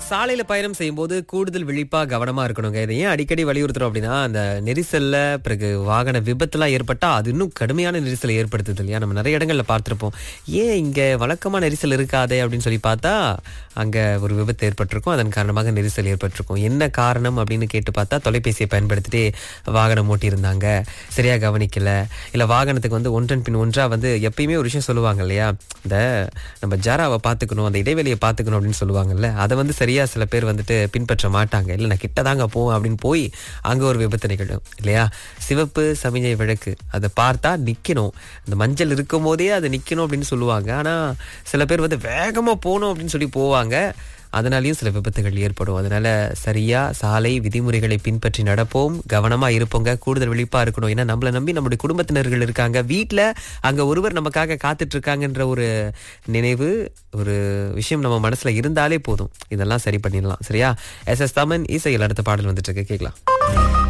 சாலையில பயணம் செய்யும்போது கூடுதல் விழிப்பா கவனமா இருக்கணுங்க இதை ஏன் அடிக்கடி வலியுறுத்துறோம் அப்படின்னா அந்த நெரிசல்ல பிறகு வாகன விபத்துலாம் ஏற்பட்டா அது இன்னும் கடுமையான நெரிசலை ஏற்படுத்துது இல்லையா நம்ம நிறைய இடங்கள்ல பார்த்திருப்போம் ஏன் இங்க வழக்கமா நெரிசல் இருக்காதே அப்படின்னு சொல்லி பார்த்தா அங்க ஒரு விபத்து ஏற்பட்டிருக்கும் அதன் காரணமாக நெரிசல் ஏற்பட்டிருக்கும் என்ன காரணம் அப்படின்னு கேட்டு பார்த்தா தொலைபேசியை பயன்படுத்திட்டு வாகனம் ஓட்டியிருந்தாங்க சரியா கவனிக்கல இல்ல வாகனத்துக்கு வந்து ஒன்றன் பின் ஒன்றா வந்து எப்பயுமே ஒரு விஷயம் சொல்லுவாங்க இல்லையா இந்த நம்ம ஜாராவை பார்த்துக்கணும் அந்த இடைவெளியை பார்த்துக்கணும் அப்படின்னு சொல்லுவாங்கல்ல அதை வந்து சரியா சில பேர் வந்துட்டு பின்பற்ற மாட்டாங்க இல்லை நான் கிட்ட தாங்க போவேன் அப்படின்னு போய் அங்க ஒரு விபத்து நிகழும் இல்லையா சிவப்பு சமிஞ்சை விளக்கு அதை பார்த்தா நிக்கணும் அந்த மஞ்சள் இருக்கும் போதே அது நிக்கணும் அப்படின்னு சொல்லுவாங்க ஆனா சில பேர் வந்து வேகமா போகணும் அப்படின்னு சொல்லி போவாங்க அதனாலயும் சில விபத்துகள் ஏற்படும் அதனால சரியா சாலை விதிமுறைகளை பின்பற்றி நடப்போம் கவனமா இருப்போங்க கூடுதல் விழிப்பா இருக்கணும் ஏன்னா நம்மளை நம்பி நம்முடைய குடும்பத்தினர்கள் இருக்காங்க வீட்ல அங்க ஒருவர் நமக்காக காத்துட்டு இருக்காங்கன்ற ஒரு நினைவு ஒரு விஷயம் நம்ம மனசுல இருந்தாலே போதும் இதெல்லாம் சரி பண்ணிடலாம் சரியா எஸ் எஸ் தமன் இசையில் அடுத்த பாடல் வந்துட்டு இருக்கு கேட்கலாம்